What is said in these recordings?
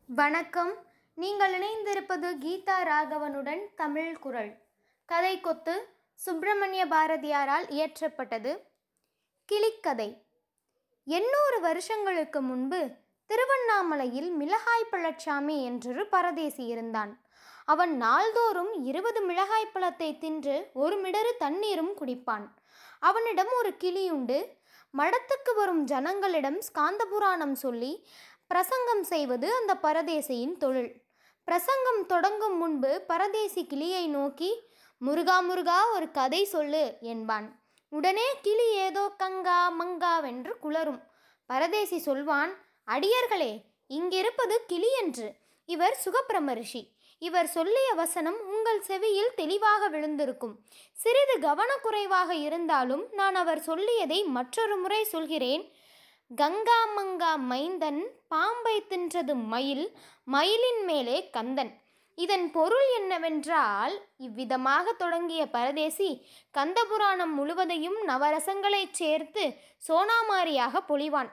வணக்கம் நீங்கள் இணைந்திருப்பது கீதா ராகவனுடன் தமிழ் குரல் கதை கொத்து சுப்பிரமணிய பாரதியாரால் இயற்றப்பட்டது கிளிக்கதை எண்ணூறு வருஷங்களுக்கு முன்பு திருவண்ணாமலையில் மிளகாய் பழச்சாமி என்றொரு பரதேசி இருந்தான் அவன் நாள்தோறும் இருபது மிளகாய் பழத்தை தின்று ஒரு மிடறு தண்ணீரும் குடிப்பான் அவனிடம் ஒரு கிளியுண்டு மடத்துக்கு வரும் ஜனங்களிடம் ஸ்காந்த புராணம் சொல்லி பிரசங்கம் செய்வது அந்த பரதேசியின் தொழில் பிரசங்கம் தொடங்கும் முன்பு பரதேசி கிளியை நோக்கி முருகா முருகா ஒரு கதை சொல்லு என்பான் உடனே கிளி ஏதோ கங்கா மங்காவென்று குளரும் பரதேசி சொல்வான் அடியர்களே இங்கிருப்பது கிளி என்று இவர் சுகப்பிரம ரிஷி இவர் சொல்லிய வசனம் உங்கள் செவியில் தெளிவாக விழுந்திருக்கும் சிறிது கவனக்குறைவாக இருந்தாலும் நான் அவர் சொல்லியதை மற்றொரு முறை சொல்கிறேன் கங்கா மங்கா மைந்தன் பாம்பை தின்றது மயில் மயிலின் மேலே கந்தன் இதன் பொருள் என்னவென்றால் இவ்விதமாக தொடங்கிய பரதேசி கந்தபுராணம் முழுவதையும் நவரசங்களைச் சேர்த்து சோனாமாரியாக பொழிவான்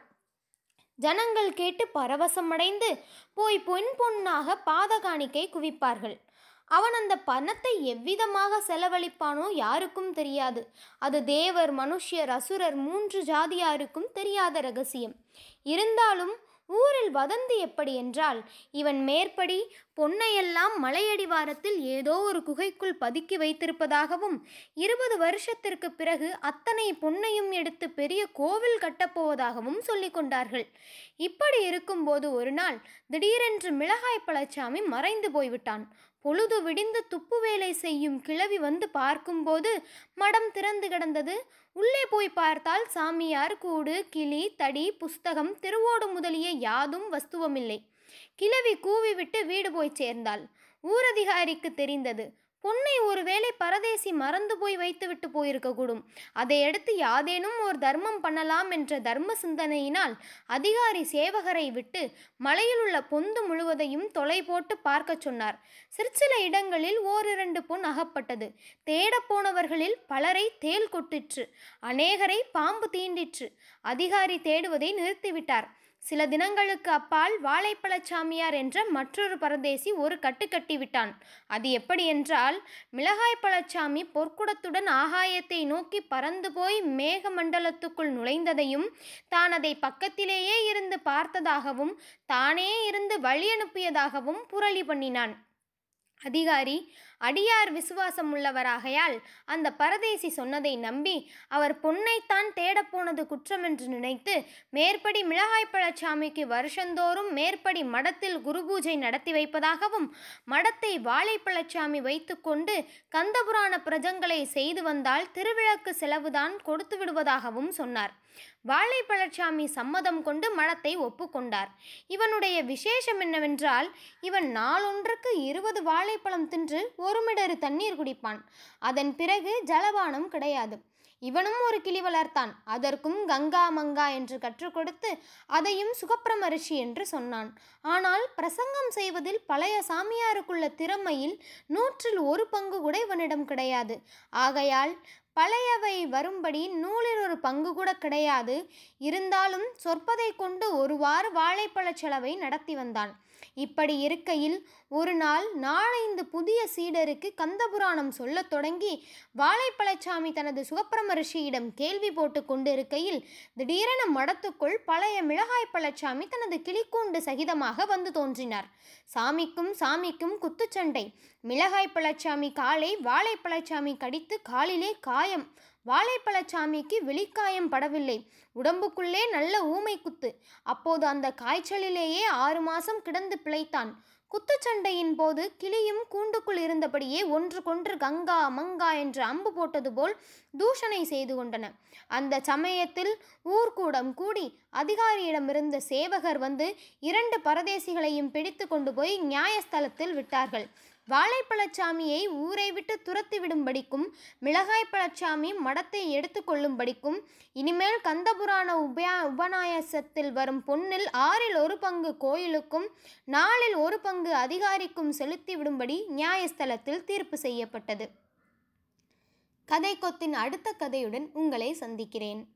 ஜனங்கள் கேட்டு பரவசமடைந்து போய் பொன் பொன்னாக பாதகாணிக்கை குவிப்பார்கள் அவன் அந்த பணத்தை எவ்விதமாக செலவழிப்பானோ யாருக்கும் தெரியாது அது தேவர் மனுஷ்யர் அசுரர் மூன்று ஜாதியாருக்கும் தெரியாத ரகசியம் இருந்தாலும் ஊரில் வதந்தி எப்படி என்றால் இவன் மேற்படி பொன்னையெல்லாம் மலையடிவாரத்தில் ஏதோ ஒரு குகைக்குள் பதுக்கி வைத்திருப்பதாகவும் இருபது வருஷத்திற்கு பிறகு அத்தனை பொன்னையும் எடுத்து பெரிய கோவில் கட்டப்போவதாகவும் சொல்லிக் கொண்டார்கள் இப்படி இருக்கும்போது ஒரு நாள் திடீரென்று மிளகாய் பழச்சாமி மறைந்து போய்விட்டான் பொழுது விடிந்து துப்பு வேலை செய்யும் கிழவி வந்து பார்க்கும்போது மடம் திறந்து கிடந்தது உள்ளே போய் பார்த்தால் சாமியார் கூடு கிளி தடி புஸ்தகம் திருவோடு முதலிய யாதும் வஸ்துவமில்லை கிழவி கூவிவிட்டு வீடு போய் சேர்ந்தாள் ஊரதிகாரிக்கு தெரிந்தது பொன்னை ஒருவேளை பரதேசி மறந்து போய் வைத்துவிட்டு போயிருக்கக்கூடும் அதையடுத்து யாதேனும் ஒரு தர்மம் பண்ணலாம் என்ற தர்ம சிந்தனையினால் அதிகாரி சேவகரை விட்டு மலையில் உள்ள பொந்து முழுவதையும் தொலை போட்டு பார்க்கச் சொன்னார் சிற்சில இடங்களில் ஓரிரண்டு பொன் அகப்பட்டது தேடப் போனவர்களில் பலரை தேல் கொட்டிற்று அநேகரை பாம்பு தீண்டிற்று அதிகாரி தேடுவதை நிறுத்திவிட்டார் சில தினங்களுக்கு அப்பால் வாழைப்பழச்சாமியார் என்ற மற்றொரு பரதேசி ஒரு கட்டு கட்டிவிட்டான் அது எப்படி என்றால் மிளகாய் பழச்சாமி பொற்குடத்துடன் ஆகாயத்தை நோக்கி பறந்து போய் மேக மண்டலத்துக்குள் நுழைந்ததையும் தான் அதை பக்கத்திலேயே இருந்து பார்த்ததாகவும் தானே இருந்து வழி அனுப்பியதாகவும் புரளி பண்ணினான் அதிகாரி அடியார் விசுவாசம் உள்ளவராகையால் அந்த பரதேசி சொன்னதை நம்பி அவர் பொன்னைத்தான் தேடப்போனது குற்றம் என்று நினைத்து மேற்படி மிளகாய் பழச்சாமிக்கு வருஷந்தோறும் மேற்படி மடத்தில் குரு பூஜை நடத்தி வைப்பதாகவும் மடத்தை வாழைப்பழச்சாமி வைத்துக்கொண்டு கந்தபுராண பிரஜங்களை செய்து வந்தால் திருவிளக்கு செலவுதான் கொடுத்து விடுவதாகவும் சொன்னார் வாழைப்பழச்சாமி சம்மதம் கொண்டு மடத்தை ஒப்புக்கொண்டார் இவனுடைய விசேஷம் என்னவென்றால் இவன் நாளொன்றுக்கு இருபது வாழைப்பழம் தின்று ஒரு மிடறு தண்ணீர் குடிப்பான் அதன் பிறகு ஜலபானம் கிடையாது இவனும் ஒரு கிளி வளர்த்தான் அதற்கும் கங்கா மங்கா என்று கற்றுக் கொடுத்து அதையும் சுகப்பிரம ரிஷி என்று சொன்னான் ஆனால் பிரசங்கம் செய்வதில் பழைய சாமியாருக்குள்ள திறமையில் நூற்றில் ஒரு பங்கு கூட இவனிடம் கிடையாது ஆகையால் பழையவை வரும்படி நூலில் ஒரு பங்கு கூட கிடையாது இருந்தாலும் சொற்பதை கொண்டு ஒருவாறு வாழைப்பழச் செலவை நடத்தி வந்தான் இப்படி இருக்கையில் ஒரு நாள் நாளைந்து புதிய சீடருக்கு கந்தபுராணம் சொல்லத் தொடங்கி வாழைப்பழச்சாமி தனது சுகப்பிரம ரிஷியிடம் கேள்வி போட்டு கொண்டிருக்கையில் திடீரென மடத்துக்குள் பழைய மிளகாய் பழச்சாமி தனது கிளிக்கூண்டு சகிதமாக வந்து தோன்றினார் சாமிக்கும் சாமிக்கும் குத்துச்சண்டை மிளகாய் பழச்சாமி காலை வாழைப்பழச்சாமி கடித்து காலிலே காயம் வாழைப்பழச்சாமிக்கு வெளிக்காயம் படவில்லை உடம்புக்குள்ளே நல்ல ஊமை குத்து அப்போது அந்த காய்ச்சலிலேயே ஆறு மாசம் கிடந்து பிழைத்தான் குத்துச்சண்டையின் போது கிளியும் கூண்டுக்குள் இருந்தபடியே ஒன்றுக்கொன்று கங்கா மங்கா என்று அம்பு போட்டது போல் தூஷணை செய்து கொண்டன அந்த சமயத்தில் ஊர்கூடம் கூடி அதிகாரியிடமிருந்த சேவகர் வந்து இரண்டு பரதேசிகளையும் பிடித்து கொண்டு போய் நியாயஸ்தலத்தில் விட்டார்கள் வாழைப்பழச்சாமியை ஊரை விட்டு துரத்தி விடும்படிக்கும் மிளகாய் பழச்சாமி மடத்தை எடுத்துக்கொள்ளும்படிக்கும் இனிமேல் கந்தபுராண உபயா உபநாயசத்தில் வரும் பொன்னில் ஆறில் ஒரு பங்கு கோயிலுக்கும் நாலில் ஒரு பங்கு அதிகாரிக்கும் செலுத்தி விடும்படி நியாயஸ்தலத்தில் தீர்ப்பு செய்யப்பட்டது கதை கொத்தின் அடுத்த கதையுடன் உங்களை சந்திக்கிறேன்